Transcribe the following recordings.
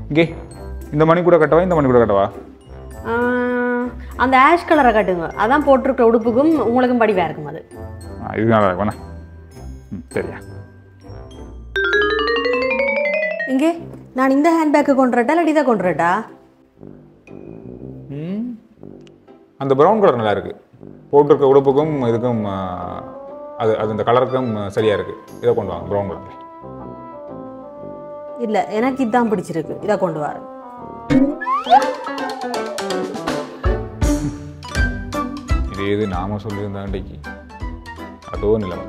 இங்கே இந்த மணி கூட கட்டவா இந்த மணி கூட கட்டவா ஆஹ், அந்த ஆஷ் கலரை கட்டுங்க அதான் போட்டிருக்கிற உடுப்புக்கும் உங்களுக்கும் படிவாக இருக்கும் அது ஆ, இது நல்லா இருக்கும் வேணா ம் சரியா இங்கே நான் இந்த ஹேண்ட்பேக்கு கொண்டுறட்டா இல்லாட்டி இதை கொண்டுறட்டா ம் அந்த ப்ரௌன் கலர் நல்லா இருக்கு போட்டிருக்க உடுப்புக்கும் இதுக்கும் ஆ, அது அது இந்த கலருக்கும் சரியா இருக்கு இதை கொண்டு வாங்க ப்ரௌன் கலர் இல்லை எனக்கு இதுதான் பிடிச்சிருக்கு இதை கொண்டு வர இது எது நாம சொல்லியிருந்தா அன்றைக்கு அதோ நிலம்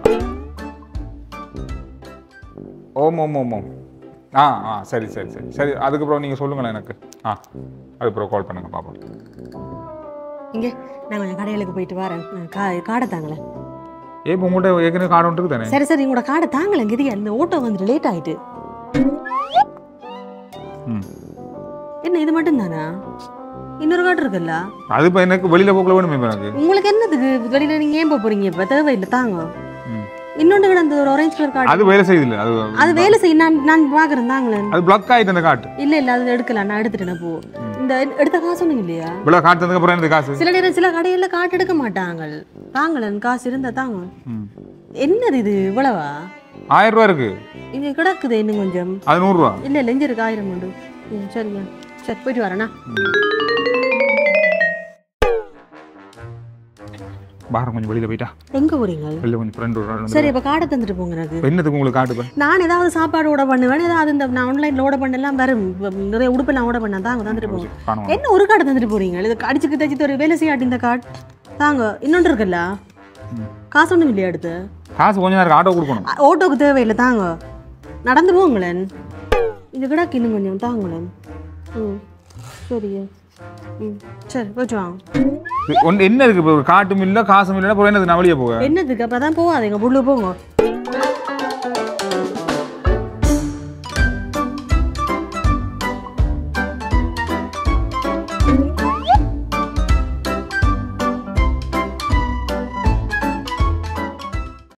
ஓம் ஓம் ஓம் ஓம் ஆ ஆ சரி சரி சரி சரி அதுக்கப்புறம் நீங்கள் சொல்லுங்களேன் எனக்கு ஆ அதுக்கப்புறம் கால் பண்ணுங்க பார்ப்போம் இங்கே நான் கொஞ்சம் கடைகளுக்கு போயிட்டு வரேன் நான் கா காடை தாங்களேன் ஏ இப்போ உங்கள்கிட்ட ஏற்கனவே கார்டு ஒன்று தானே சரி சரி உங்களோட காடை தாங்களேன் கிரியா இந்த ஓட்டோ வந்துட்டு லேட் ஆயிட்டு ம் என்ன இது மட்டும் தானா இன்னொரு காடு இருக்குல்ல அது இப்போ எனக்கு வெளியில் போக்கல வேணுமே இப்போ எனக்கு உங்களுக்கு என்னதுக்கு வெளியில நீங்க ஏன் போக போறீங்க இப்ப தேவையில்லை தாங்க ம் இன்னொன்று கிடந்த ஒரு ஆரஞ்சு கலர் கார்டு அது வேலை செய்யுது அது அது வேலை செய்ய நான் நான் பாக்குறேன் தாங்களேன் அது பிளாக் ஆகிட்டு அந்த காட்டு இல்ல இல்ல அது எடுக்கலாம் நான் எடுத்துட்டேன் போ இந்த எடுத்த காசு ஒண்ணும் இல்லையா இவ்வளோ காட்டு தந்ததுக்கப்புறம் எனக்கு காசு சில நேரம் சில கடையில காட்டு எடுக்க மாட்டாங்க தாங்களேன் காசு இருந்தா தாங்க ம் என்னது இது இவ்வளவா ஆயிரம் ரூபா இருக்கு இங்க கிடக்குது இன்னும் கொஞ்சம் அது நூறுரூவா இல்ல இல்ல இங்க இருக்கு ஆயிரம் உண்டு ம், சரிங்க சரி போயிட்டு வரேண்ணா பாரம் கொஞ்சம் வெளியில் போயிட்டா எங்க போறீங்க வெளியில் கொஞ்சம் ஃப்ரெண்ட் ஒரு ஆள் வந்து சரி இப்ப காடை தந்துட்டு போங்க எனக்கு இப்ப என்னத்துக்கு உங்களுக்கு காட்டு இப்போ நான் ஏதாவது சாப்பாடு ஓட பண்ணுவேன் ஏதாவது இந்த நான் ஆன்லைன்ல ஓட பண்ணலாம் வரும் இப்ப நிறைய உடுப்பெல்லாம் ஓட பண்ண தாங்க தந்துட்டு போங்க காணுவோம் என்ன ஒரு கார்டு தந்துட்டு போறீங்க இது அடிச்சுக்கு தச்சு ஒரு வேலை செய்யாட்டி இந்த கார்டு தாங்க இன்னொன்று இருக்குல்ல காசு ஒன்றும் இல்லையா அடுத்து காசு கொஞ்ச நேரம் ஆட்டோ கொடுக்கணும் அ- ஓட்டோக்கு தேவையில்லை தாங்க நடந்து போங்களேன் இது கிடக்கு இன்னும் கொஞ்சம் தாங்களேன் ம் சரியா ம் சரி போச்சு வாங்க இது ஒண்ணு என்ன இருக்கு இப்போ ஒரு காட்டும் இல்லை காசும் இல்லை அப்புறம் என்னது நான் வெளியே போக என்னதுக்கு அப்போ தான் போகாதீங்க புல்லு போங்க